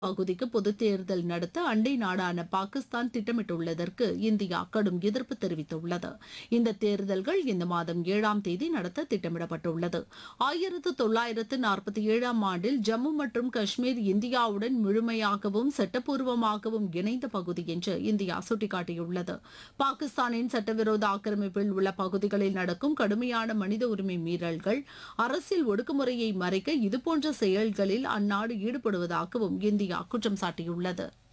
பகுதிக்கு பொதுத் தேர்தல் நடத்த அண்டை நாடான பாகிஸ்தான் திட்டமிட்டுள்ளதற்கு இந்தியா கடும் எதிர்ப்பு தெரிவித்துள்ளது இந்த தேர்தல்கள் இந்த மாதம் ஏழாம் தேதி நடத்த திட்டமிடப்பட்டுள்ளது ஆயிரத்து தொள்ளாயிரத்து நாற்பத்தி ஏழாம் ஆண்டில் ஜம்மு மற்றும் காஷ்மீர் இந்தியாவுடன் முழுமையாகவும் சட்டப்பூர்வமாகவும் இணைந்த பகுதி என்று இந்தியா சுட்டிக்காட்டியுள்ளது பாகிஸ்தானின் சட்டவிரோத ஆக்கிரமிப்பில் உள்ள பகுதிகளில் நடக்கும் கடுமையான மனித உரிமை மீறல்கள் அரசியல் ஒடுக்குமுறையை மறைக்க இதுபோன்ற செயல்களில் அந்நாடு ஈடுபடுவதாகவும் இந்தியா குற்றம் சாட்டியுள்ளது